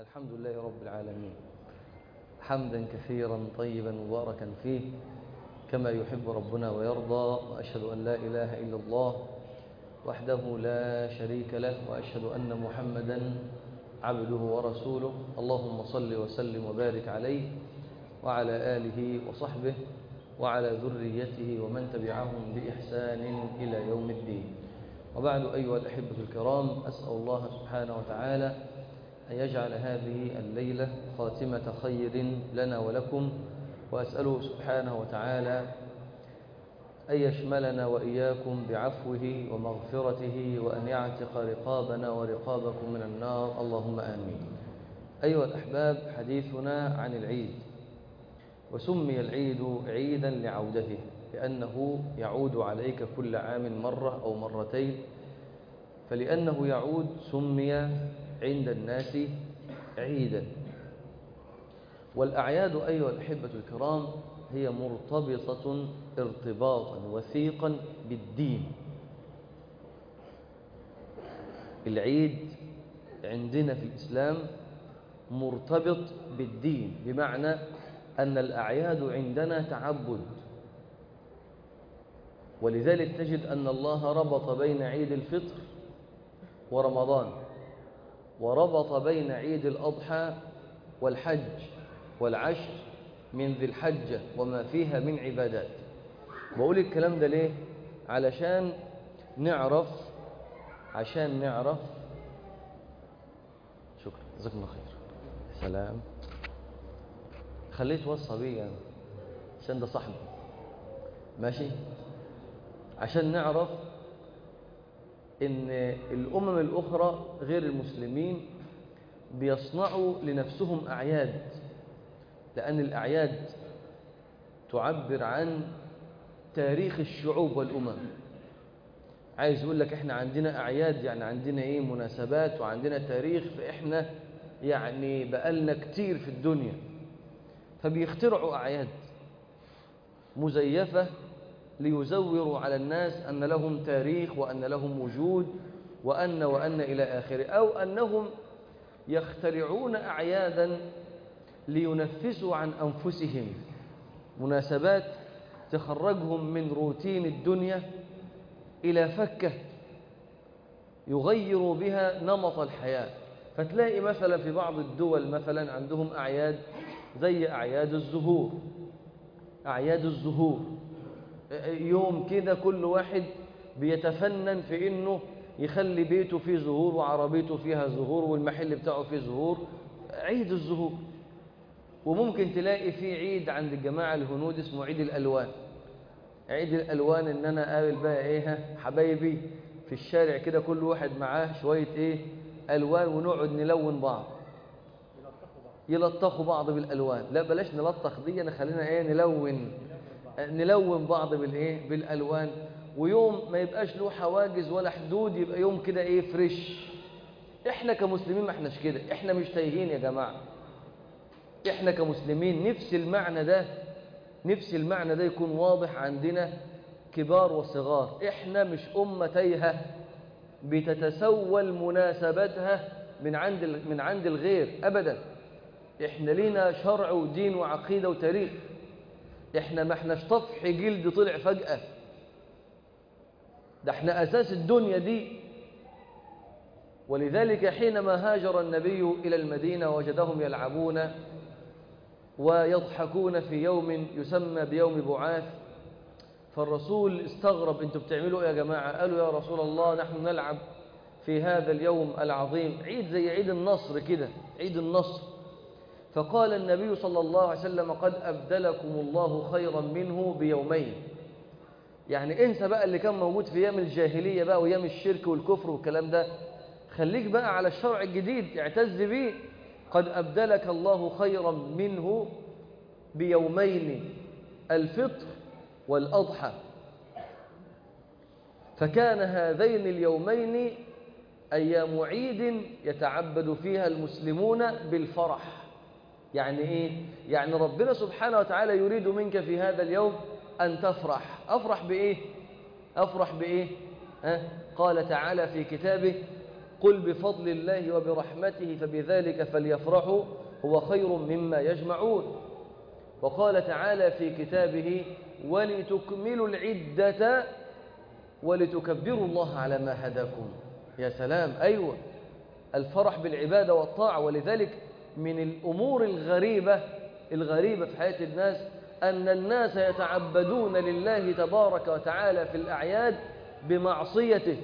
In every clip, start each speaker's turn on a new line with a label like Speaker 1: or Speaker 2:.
Speaker 1: الحمد لله رب العالمين حمدا كثيرا طيبا مباركا فيه كما يحب ربنا ويرضى وأشهد أن لا إله إلا الله وحده لا شريك له وأشهد أن محمدا عبده ورسوله اللهم صل وسلم وبارك عليه وعلى آله وصحبه وعلى ذريته ومن تبعهم بإحسان إلى يوم الدين وبعد أيها الأحبة الكرام أسأل الله سبحانه وتعالى أن يجعل هذه الليلة خاتمة خير لنا ولكم وأسأله سبحانه وتعالى أن يشملنا وإياكم بعفوه ومغفرته وأن يعتق رقابنا ورقابكم من النار اللهم آمين أيها الأحباب حديثنا عن العيد وسمي العيد عيدا لعودته لأنه يعود عليك كل عام مرة أو مرتين فلأنه يعود سمي عند الناس عيدا والأعياد أيها الأحبة الكرام هي مرتبطة ارتباطا وثيقا بالدين العيد عندنا في الإسلام مرتبط بالدين بمعنى أن الأعياد عندنا تعبد ولذلك تجد أن الله ربط بين عيد الفطر ورمضان وربط بين عيد الأضحى والحج والعشر من ذي الحجة وما فيها من عبادات بقول الكلام ده ليه علشان نعرف عشان نعرف شكرا جزاكم الله خير سلام خليه توصى بيه يعني عشان ده صاحبي ماشي عشان نعرف ان الامم الاخرى غير المسلمين بيصنعوا لنفسهم اعياد لان الاعياد تعبر عن تاريخ الشعوب والامم عايز يقول لك احنا عندنا اعياد يعني عندنا ايه مناسبات وعندنا تاريخ فاحنا يعني بقالنا كتير في الدنيا فبيخترعوا اعياد مزيفه ليزوروا على الناس أن لهم تاريخ وأن لهم وجود وأن وأن إلى آخره أو أنهم يخترعون أعيادا لينفسوا عن أنفسهم مناسبات تخرجهم من روتين الدنيا إلى فكة يغيروا بها نمط الحياة فتلاقي مثلا في بعض الدول مثلا عندهم أعياد زي أعياد الزهور أعياد الزهور يوم كده كل واحد بيتفنن في انه يخلي بيته فيه زهور وعربيته فيها زهور والمحل بتاعه فيه زهور عيد الزهور وممكن تلاقي في عيد عند الجماعة الهنود اسمه عيد الألوان عيد الألوان ان انا قابل بقى ايه حبايبي في الشارع كده كل واحد معاه شوية ايه ألوان ونقعد نلون بعض يلطخوا بعض بالألوان لا بلاش نلطخ دي انا خلينا ايه نلون نلون بعض بالايه بالالوان ويوم ما يبقاش له حواجز ولا حدود يبقى يوم كده ايه فريش احنا كمسلمين ما احناش كده احنا مش تايهين يا جماعه احنا كمسلمين نفس المعنى ده نفس المعنى ده يكون واضح عندنا كبار وصغار احنا مش امه تايهه بتتسول مناسبتها من عند من عند الغير ابدا احنا لينا شرع ودين وعقيده وتاريخ احنا ما احناش طفح جلد طلع فجأة ده احنا أساس الدنيا دي ولذلك حينما هاجر النبي إلى المدينة وجدهم يلعبون ويضحكون في يوم يسمى بيوم بعاث فالرسول استغرب انتوا بتعملوا ايه يا جماعة قالوا يا رسول الله نحن نلعب في هذا اليوم العظيم عيد زي عيد النصر كده عيد النصر فقال النبي صلى الله عليه وسلم قد أبدلكم الله خيرا منه بيومين يعني انسى بقى اللي كان موجود في أيام الجاهلية بقى وأيام الشرك والكفر والكلام ده خليك بقى على الشرع الجديد اعتز به قد أبدلك الله خيرا منه بيومين الفطر والأضحى فكان هذين اليومين أيام عيد يتعبد فيها المسلمون بالفرح يعني ايه يعني ربنا سبحانه وتعالى يريد منك في هذا اليوم ان تفرح افرح بايه افرح بايه ها قال تعالى في كتابه قل بفضل الله وبرحمته فبذلك فليفرحوا هو خير مما يجمعون وقال تعالى في كتابه ولتكملوا العدة ولتكبروا الله على ما هداكم يا سلام أيوة الفرح بالعبادة والطاعة ولذلك من الأمور الغريبة الغريبة في حياة الناس أن الناس يتعبدون لله تبارك وتعالى في الأعياد بمعصيته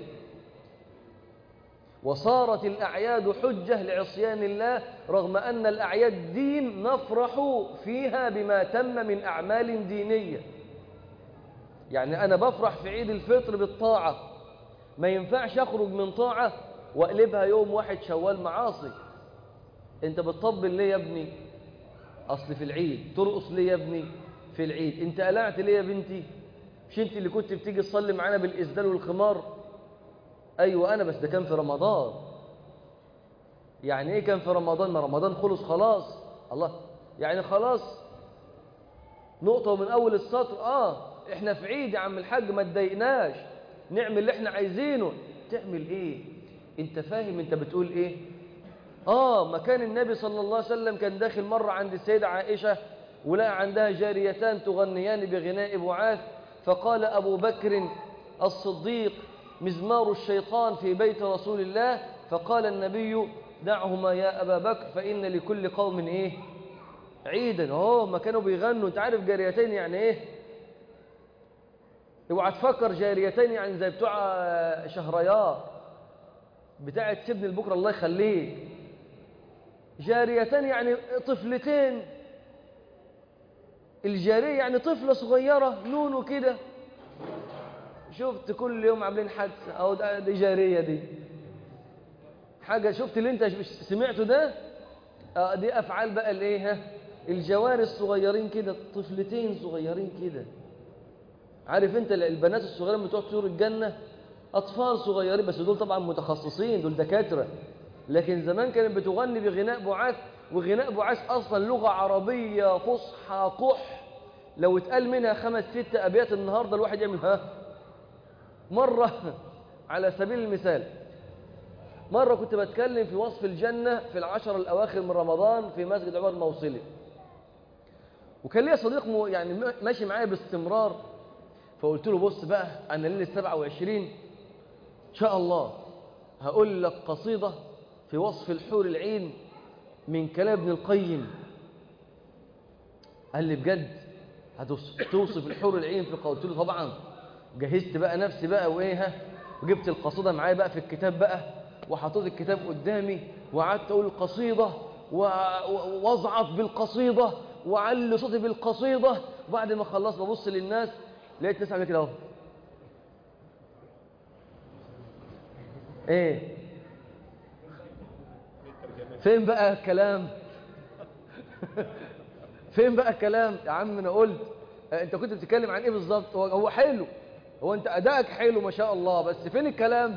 Speaker 1: وصارت الأعياد حجة لعصيان الله رغم أن الأعياد دين نفرح فيها بما تم من أعمال دينية يعني أنا بفرح في عيد الفطر بالطاعة ما ينفعش أخرج من طاعة وأقلبها يوم واحد شوال معاصي أنت بتطبل ليه يا ابني أصل في العيد ترقص ليه يا ابني في العيد أنت قلعت ليه يا بنتي مش أنت اللي كنت بتيجي تصلي معانا بالإسدال والخمار أيوة أنا بس ده كان في رمضان يعني إيه كان في رمضان ما رمضان خلص خلاص الله يعني خلاص نقطة من أول السطر آه إحنا في عيد يا عم الحاج ما تضايقناش نعمل اللي إحنا عايزينه تعمل إيه أنت فاهم أنت بتقول إيه آه مكان النبي صلى الله عليه وسلم كان داخل مرة عند السيدة عائشة ولقى عندها جاريتان تغنيان بغناء بعاث فقال أبو بكر الصديق مزمار الشيطان في بيت رسول الله فقال النبي دعهما يا أبا بكر فإن لكل قوم إيه عيدا اهو ما كانوا بيغنوا انت عارف جاريتين يعني ايه اوعى تفكر جاريتين يعني زي بتوع شهريار بتاعت سيبني لبكره الله يخليك جاريتين يعني طفلتين الجارية يعني طفلة صغيرة نونو كده شفت كل يوم عاملين حادثة أو دي جارية دي حاجة شفت اللي انت سمعته ده آه دي أفعال بقى الايه ها الجواري الصغيرين كده طفلتين صغيرين كده عارف انت البنات الصغيرين بتوع طيور الجنة أطفال صغيرين بس دول طبعا متخصصين دول دكاترة لكن زمان كانت بتغني بغناء بعاث وغناء بعاث أصلا لغة عربية فصحى قح لو اتقال منها خمس ست أبيات النهاردة الواحد يعمل ها مرة على سبيل المثال مرة كنت بتكلم في وصف الجنة في العشر الأواخر من رمضان في مسجد عمر الموصلي وكان ليا صديق مو يعني ماشي معايا باستمرار فقلت له بص بقى أنا ليلة 27 إن شاء الله هقول لك قصيدة في وصف الحور العين من كلام ابن القيم قال لي بجد هتوصف الحور العين في قلت له طبعا جهزت بقى نفسي بقى وايه ها وجبت القصيدة معايا بقى في الكتاب بقى وحطيت الكتاب قدامي وقعدت اقول القصيدة واضعف بالقصيدة وعلي صوتي بالقصيدة وبعد ما خلصت ببص للناس لقيت ناس عامله كده اهو ايه فين بقى الكلام فين بقى الكلام يا عم انا قلت انت كنت بتتكلم عن ايه بالظبط هو هو حلو هو انت ادائك حلو ما شاء الله بس فين الكلام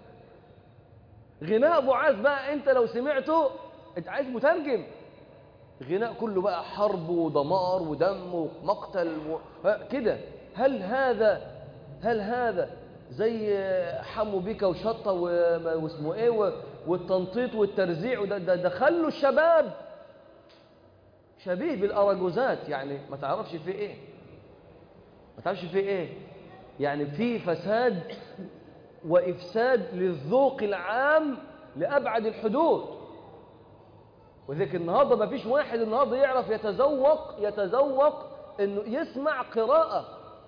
Speaker 1: غناء بعاث بقى انت لو سمعته انت عايز مترجم غناء كله بقى حرب ودمار ودم ومقتل و... كده هل هذا هل هذا زي حمو بيكا وشطه واسمه ايه والتنطيط والترزيع وده ده, ده خلوا الشباب شبيه بالاراجوزات يعني ما تعرفش فيه ايه ما تعرفش فيه ايه يعني في فساد وافساد للذوق العام لابعد الحدود وذلك النهارده ما فيش واحد النهارده يعرف يتذوق يتذوق انه يسمع قراءه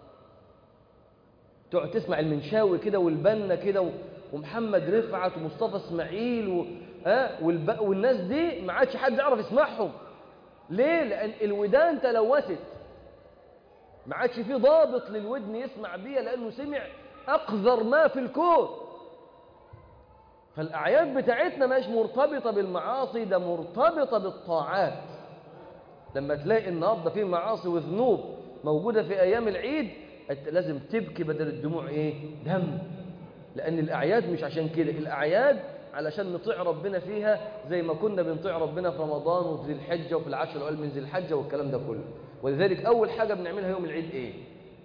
Speaker 1: تقعد تسمع المنشاوي كده والبنا كده ومحمد رفعت ومصطفى اسماعيل و... ها والب... والناس دي ما عادش حد يعرف يسمعهم ليه لان الودان تلوثت ما عادش في ضابط للودن يسمع بيها لانه سمع اقذر ما في الكون فالاعياد بتاعتنا مش مرتبطه بالمعاصي ده مرتبطه بالطاعات لما تلاقي النهارده في معاصي وذنوب موجوده في ايام العيد انت لازم تبكي بدل الدموع ايه دم لان الاعياد مش عشان كده الاعياد علشان نطيع ربنا فيها زي ما كنا بنطيع ربنا في رمضان وفي ذي الحجه وفي العشر الاول من ذي الحجه والكلام ده كله ولذلك اول حاجه بنعملها يوم العيد ايه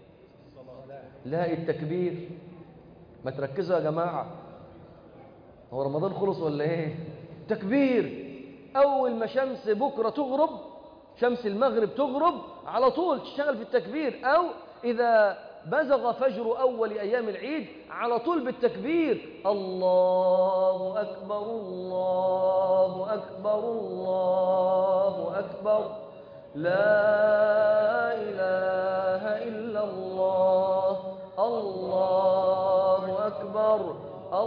Speaker 1: لا التكبير ما تركزوا يا جماعه هو رمضان خلص ولا ايه تكبير اول ما شمس بكره تغرب شمس المغرب تغرب على طول تشتغل في التكبير او اذا بزغ فجر اول ايام العيد على طول بالتكبير الله اكبر الله اكبر الله اكبر لا اله الا الله الله اكبر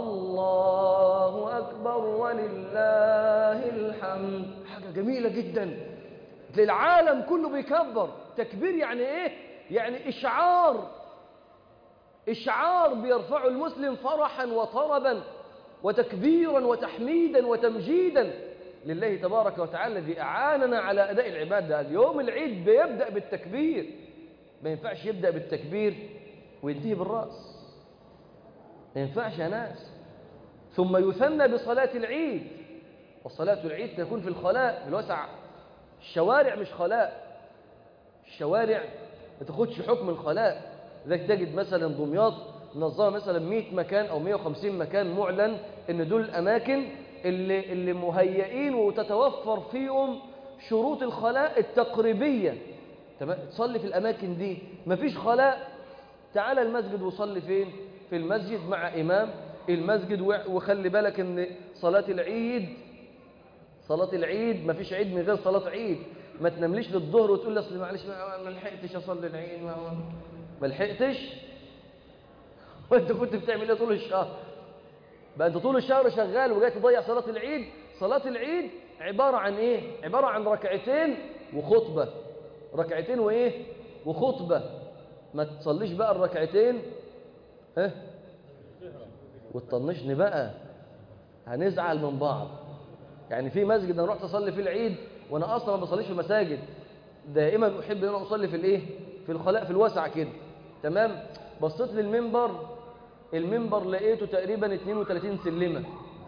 Speaker 1: الله أكبر ولله الحمد حاجة جميلة جدا العالم كله بيكبر تكبير يعني ايه يعني إشعار إشعار بيرفع المسلم فرحا وطربا وتكبيرا وتحميدا وتمجيدا لله تبارك وتعالى الذي أعاننا على أداء العبادة اليوم العيد بيبدأ بالتكبير ما ينفعش يبدأ بالتكبير وينتهي بالرأس ما ينفعش يا ناس ثم يثنى بصلاة العيد وصلاة العيد تكون في الخلاء في الوسع الشوارع مش خلاء الشوارع ما تاخدش حكم الخلاء لذلك تجد مثلا دمياط منظمه مثلا 100 مكان او 150 مكان معلن ان دول الاماكن اللي اللي مهيئين وتتوفر فيهم شروط الخلاء التقريبيه تمام تصلي في الاماكن دي مفيش خلاء تعال المسجد وصلي فين في المسجد مع إمام المسجد وخلي بالك ان صلاة العيد صلاة العيد ما فيش عيد من غير صلاة عيد ما تنامليش للظهر وتقول لي اصل معلش ما لحقتش اصلي العيد ما, ما لحقتش وانت كنت بتعمل ايه طول الشهر بقى انت طول الشهر شغال وجاي تضيع صلاة العيد صلاة العيد عبارة عن ايه عبارة عن ركعتين وخطبة ركعتين وايه وخطبة ما تصليش بقى الركعتين ها وتطنشني بقى هنزعل من بعض يعني في مسجد انا رحت اصلي فيه العيد وانا اصلا ما بصليش في المساجد دائما احب ان انا اصلي في الايه في الخلاء في الوسع كده تمام بصيت للمنبر المنبر لقيته تقريبا 32 سلمه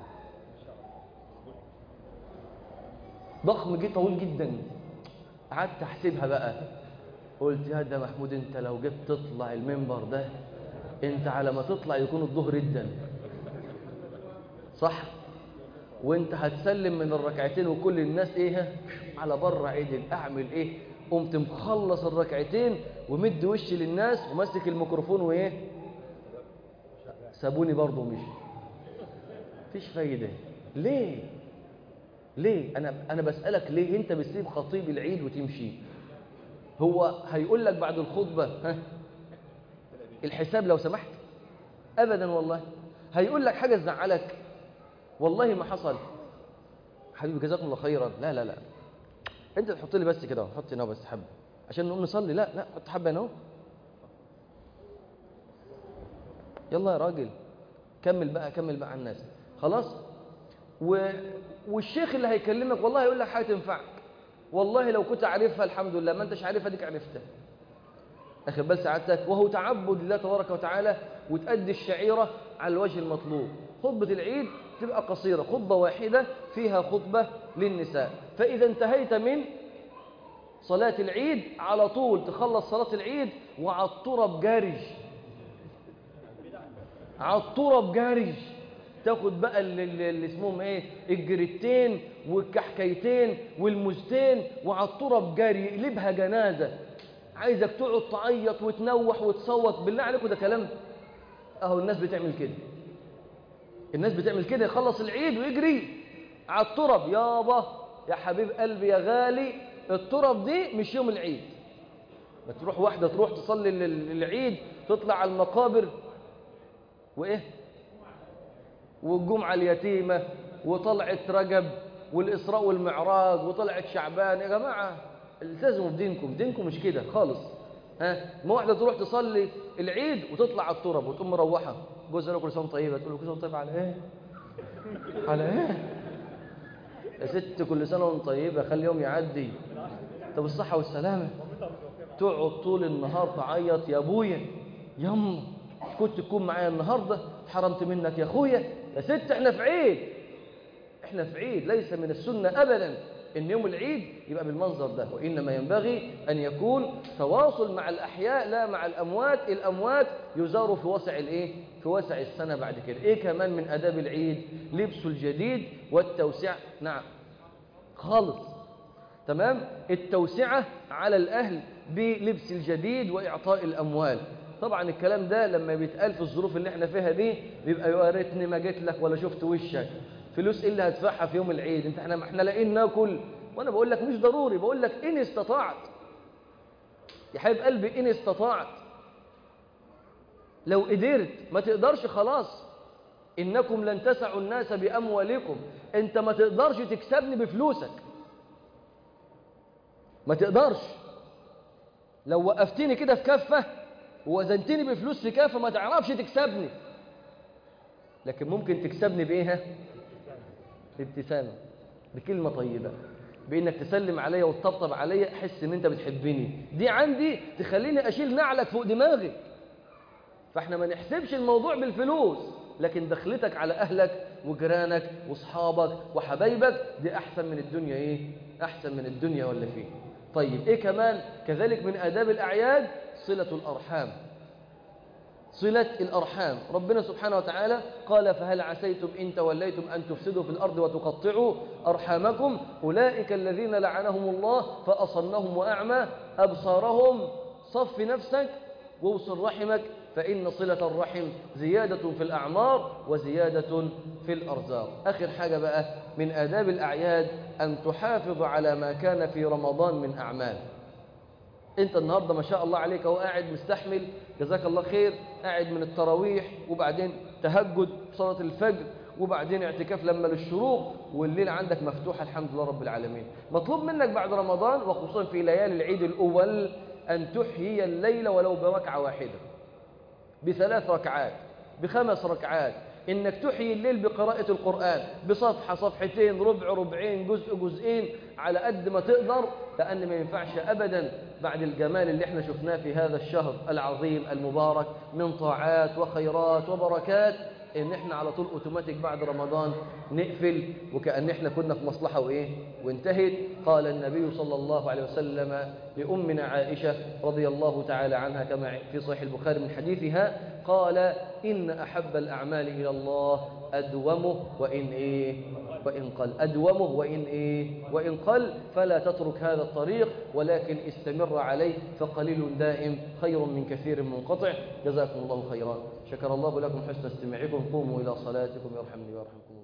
Speaker 1: ضخم جدا طويل جدا قعدت احسبها بقى قلت يا ده محمود انت لو جيت تطلع المنبر ده انت على ما تطلع يكون الظهر جدا صح وانت هتسلم من الركعتين وكل الناس ايه على بره عدل اعمل ايه قمت مخلص الركعتين ومد وشي للناس وماسك الميكروفون وايه سابوني برضه مشي مفيش فايده ليه ليه انا انا بسالك ليه انت بتسيب خطيب العيد وتمشي هو هيقول لك بعد الخطبه ها الحساب لو سمحت ابدا والله هيقول لك حاجه تزعلك والله ما حصل حبيبي جزاكم الله خيرا لا لا لا انت تحط لي بس كده حط هنا بس حبه عشان نقوم نصلي لا لا حط حبه هنا اهو يلا يا راجل كمل بقى كمل بقى على الناس خلاص و... والشيخ اللي هيكلمك والله يقول لك حاجه تنفعك والله لو كنت عارفها الحمد لله ما انتش عارفها ديك عرفتها اخد بال سعادتك وهو تعبد لله تبارك وتعالى وتأدي الشعيرة على الوجه المطلوب خطبة العيد تبقى قصيرة خطبة واحدة فيها خطبة للنساء فإذا انتهيت من صلاة العيد على طول تخلص صلاة العيد وعلى الطرب جارج على الطرب جارج تاخد بقى اللي, اللي اسمهم ايه الجريتين والكحكيتين والمزتين وعلى الطرب جاري يقلبها جنازة عايزك تقعد تعيط وتنوح وتصوت بالله عليكم ده كلام اهو الناس بتعمل كده الناس بتعمل كده يخلص العيد ويجري على الترب يابا يا حبيب قلبي يا غالي الترب دي مش يوم العيد ما تروح واحدة تروح تصلي العيد تطلع على المقابر وايه والجمعة اليتيمة وطلعت رجب والإسراء والمعراج وطلعت شعبان يا جماعة التزموا بدينكم دينكم مش كده خالص ها ما واحده تروح تصلي العيد وتطلع على التراب وتقوم مروحه جوزها له كل سنه طيبه تقول له كل سنه طيبه على ايه على ايه يا ست كل سنه وانت طيبه خلي يوم يعدي طب الصحه والسلامه تقعد طول النهار تعيط يا ابويا يما كنت تكون معايا النهارده حرمت منك يا اخويا يا ست احنا في عيد احنا في عيد ليس من السنه ابدا ان يوم العيد يبقى بالمنظر ده وانما ينبغي ان يكون تواصل مع الاحياء لا مع الاموات الاموات يزاروا في وسع الايه في وسع السنه بعد كده ايه كمان من اداب العيد لبس الجديد والتوسعه نعم خالص تمام التوسعه على الاهل بلبس الجديد واعطاء الاموال طبعا الكلام ده لما بيتقال في الظروف اللي احنا فيها دي بيبقى يا ريتني ما جيت لك ولا شفت وشك فلوس ايه اللي هدفعها في يوم العيد انت احنا احنا لاقيين ناكل وانا بقول لك مش ضروري بقول لك ان استطعت يا حبيب قلبي ان استطعت لو قدرت ما تقدرش خلاص انكم لن تسعوا الناس باموالكم انت ما تقدرش تكسبني بفلوسك ما تقدرش لو وقفتني كده في كفه ووزنتني بفلوس في كافه ما تعرفش تكسبني لكن ممكن تكسبني بايه بابتسامه بكلمه طيبه بانك تسلم عليا وتطبطب عليا احس ان انت بتحبني دي عندي تخليني اشيل نعلك فوق دماغي فاحنا ما نحسبش الموضوع بالفلوس لكن دخلتك على اهلك وجيرانك واصحابك وحبايبك دي احسن من الدنيا ايه احسن من الدنيا ولا فيه طيب ايه كمان كذلك من اداب الاعياد صله الارحام صلة الأرحام ربنا سبحانه وتعالى قال فهل عسيتم إن توليتم أن تفسدوا في الأرض وتقطعوا أرحامكم أولئك الذين لعنهم الله فأصنهم وأعمى أبصارهم صف نفسك ووصل رحمك فإن صلة الرحم زيادة في الأعمار وزيادة في الأرزاق آخر حاجة بقى من آداب الأعياد أن تحافظ على ما كان في رمضان من أعمال انت النهارده ما شاء الله عليك اهو قاعد مستحمل جزاك الله خير قاعد من التراويح وبعدين تهجد صلاه الفجر وبعدين اعتكاف لما للشروق والليل عندك مفتوحه الحمد لله رب العالمين مطلوب منك بعد رمضان وخصوصا في ليالي العيد الاول ان تحيي الليل ولو بركعه واحده بثلاث ركعات بخمس ركعات انك تحيي الليل بقراءة القرآن بصفحة صفحتين ربع ربعين جزء جزئين على قد ما تقدر لأن ما ينفعش أبدا بعد الجمال اللي احنا شفناه في هذا الشهر العظيم المبارك من طاعات وخيرات وبركات ان احنا على طول اوتوماتيك بعد رمضان نقفل وكأن احنا كنا في مصلحة وايه وانتهت قال النبي صلى الله عليه وسلم لأمنا عائشة رضي الله تعالى عنها كما في صحيح البخاري من حديثها قال إن أحب الأعمال إلى الله أدومه وإن إيه وإن قل أدومه وإن إيه وإن قل فلا تترك هذا الطريق ولكن استمر عليه فقليل دائم خير من كثير منقطع جزاكم الله خيرا شكر الله لكم حسن استماعكم قوموا إلى صلاتكم يرحمني ويرحمكم